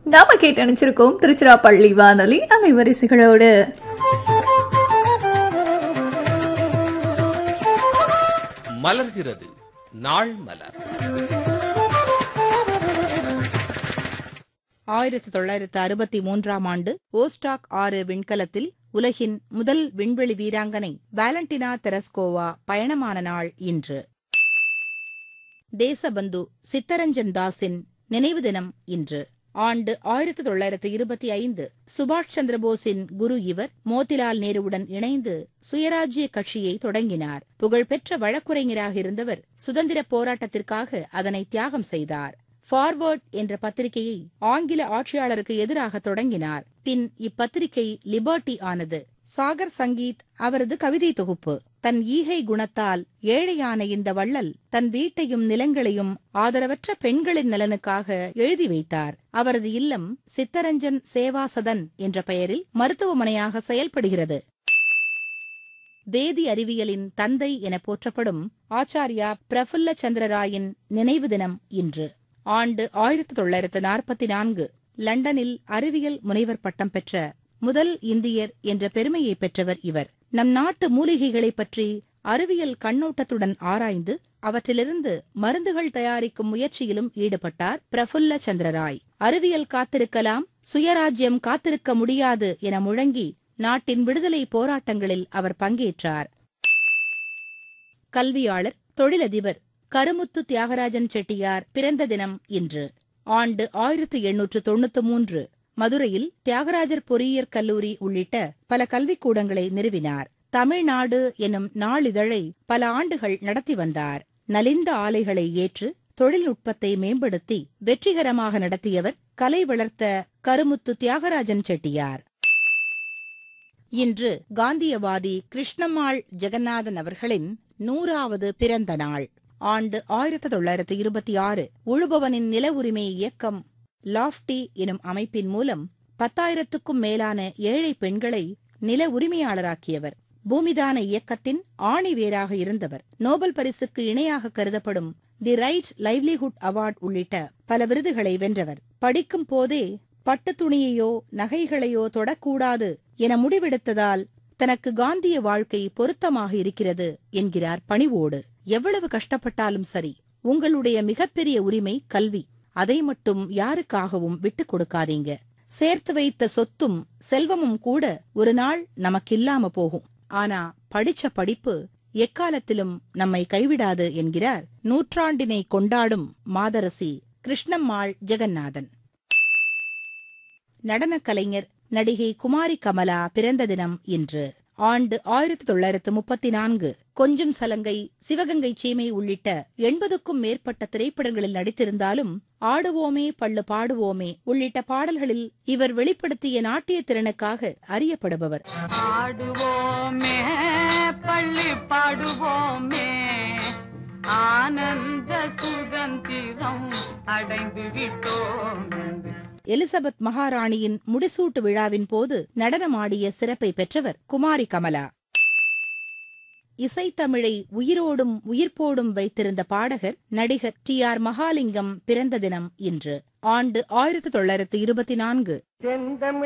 நாம கேட்டு அணிச்சிருக்கோம் திருச்சிராப்பள்ளி வானொலி அலைவரிசைகளோடு மலர்கிறது நாள் மலர் ஆயிரத்தி தொள்ளாயிரத்து அறுபத்தி மூன்றாம் ஆண்டு ஓஸ்டாக் ஆறு விண்கலத்தில் உலகின் முதல் விண்வெளி வீராங்கனை வாலண்டினா தெரஸ்கோவா பயணமான நாள் இன்று தேசபந்து சித்தரஞ்சன் தாஸின் நினைவு தினம் இன்று ஆண்டு ஆயிரத்தி தொள்ளாயிரத்து இருபத்தி ஐந்து சுபாஷ் சந்திரபோஸின் குரு இவர் மோதிலால் நேருவுடன் இணைந்து சுயராஜ்ய கட்சியை தொடங்கினார் புகழ்பெற்ற வழக்குரைஞராக இருந்தவர் சுதந்திர போராட்டத்திற்காக அதனை தியாகம் செய்தார் ஃபார்வர்ட் என்ற பத்திரிகையை ஆங்கில ஆட்சியாளருக்கு எதிராக தொடங்கினார் பின் இப்பத்திரிகை லிபர்ட்டி ஆனது சாகர் சங்கீத் அவரது கவிதை தொகுப்பு தன் ஈகை குணத்தால் ஏழையான இந்த வள்ளல் தன் வீட்டையும் நிலங்களையும் ஆதரவற்ற பெண்களின் நலனுக்காக எழுதி வைத்தார் அவரது இல்லம் சித்தரஞ்சன் சேவா சதன் என்ற பெயரில் மருத்துவமனையாக செயல்படுகிறது வேதி அறிவியலின் தந்தை என போற்றப்படும் ஆச்சாரியா பிரஃபுல்ல சந்திரராயின் நினைவு தினம் இன்று ஆண்டு ஆயிரத்தி தொள்ளாயிரத்து நாற்பத்தி நான்கு லண்டனில் அறிவியல் முனைவர் பட்டம் பெற்ற முதல் இந்தியர் என்ற பெருமையை பெற்றவர் இவர் நம் நாட்டு மூலிகைகளைப் பற்றி அறிவியல் கண்ணோட்டத்துடன் ஆராய்ந்து அவற்றிலிருந்து மருந்துகள் தயாரிக்கும் முயற்சியிலும் ஈடுபட்டார் பிரஃபுல்ல சந்திரராய் அறிவியல் காத்திருக்கலாம் சுயராஜ்யம் காத்திருக்க முடியாது என முழங்கி நாட்டின் விடுதலை போராட்டங்களில் அவர் பங்கேற்றார் கல்வியாளர் தொழிலதிபர் கருமுத்து தியாகராஜன் செட்டியார் பிறந்த தினம் இன்று ஆண்டு ஆயிரத்து எண்ணூற்று தொண்ணூத்து மூன்று மதுரையில் தியாகராஜர் பொறியியற் கல்லூரி உள்ளிட்ட பல கல்விக்கூடங்களை நிறுவினார் தமிழ்நாடு எனும் நாளிதழை பல ஆண்டுகள் நடத்தி வந்தார் நலிந்த ஆலைகளை ஏற்று தொழில்நுட்பத்தை மேம்படுத்தி வெற்றிகரமாக நடத்தியவர் கலை வளர்த்த கருமுத்து தியாகராஜன் செட்டியார் இன்று காந்தியவாதி கிருஷ்ணம்மாள் ஜெகநாதன் அவர்களின் நூறாவது பிறந்த நாள் ஆண்டு ஆயிரத்தி தொள்ளாயிரத்தி இருபத்தி ஆறு உழுபவனின் நில உரிமை இயக்கம் லாஃப்டி எனும் அமைப்பின் மூலம் பத்தாயிரத்துக்கும் மேலான ஏழை பெண்களை நில உரிமையாளராக்கியவர் பூமிதான இயக்கத்தின் ஆணி வேராக இருந்தவர் நோபல் பரிசுக்கு இணையாக கருதப்படும் தி ரைட் லைவ்லிஹுட் அவார்ட் உள்ளிட்ட பல விருதுகளை வென்றவர் படிக்கும் போதே பட்டு துணியையோ நகைகளையோ தொடக்கூடாது என முடிவெடுத்ததால் தனக்கு காந்திய வாழ்க்கை பொருத்தமாக இருக்கிறது என்கிறார் பணிவோடு எவ்வளவு கஷ்டப்பட்டாலும் சரி உங்களுடைய மிகப்பெரிய உரிமை கல்வி அதை மட்டும் யாருக்காகவும் விட்டுக் கொடுக்காதீங்க சேர்த்து வைத்த சொத்தும் செல்வமும் கூட ஒரு நாள் நமக்கில்லாம போகும் ஆனா படிச்ச படிப்பு எக்காலத்திலும் நம்மை கைவிடாது என்கிறார் நூற்றாண்டினை கொண்டாடும் மாதரசி கிருஷ்ணம்மாள் ஜெகநாதன் நடனக் கலைஞர் நடிகை குமாரி கமலா பிறந்த தினம் இன்று ஆண்டு ஆயிரத்தி தொள்ளாயிரத்து முப்பத்தி நான்கு கொஞ்சம் சலங்கை சிவகங்கை சீமை உள்ளிட்ட எண்பதுக்கும் மேற்பட்ட திரைப்படங்களில் நடித்திருந்தாலும் ஆடுவோமே பள்ளு பாடுவோமே உள்ளிட்ட பாடல்களில் இவர் வெளிப்படுத்திய நாட்டிய திறனுக்காக அறியப்படுபவர் ஆடுவோமே பள்ளி பாடுவோமே ஆனந்த சுதந்திரம் அடைந்து விட்டோம் எலிசபெத் மகாராணியின் முடிசூட்டு விழாவின் போது நடனமாடிய சிறப்பை பெற்றவர் குமாரி கமலா இசைத்தமிழை உயிரோடும் உயிர்ப்போடும் வைத்திருந்த பாடகர் நடிகர் டி ஆர் மகாலிங்கம் பிறந்த தினம் இன்று ஆண்டு ஆயிரத்தி தொள்ளாயிரத்து இருபத்தி நான்கு செந்தமிழ்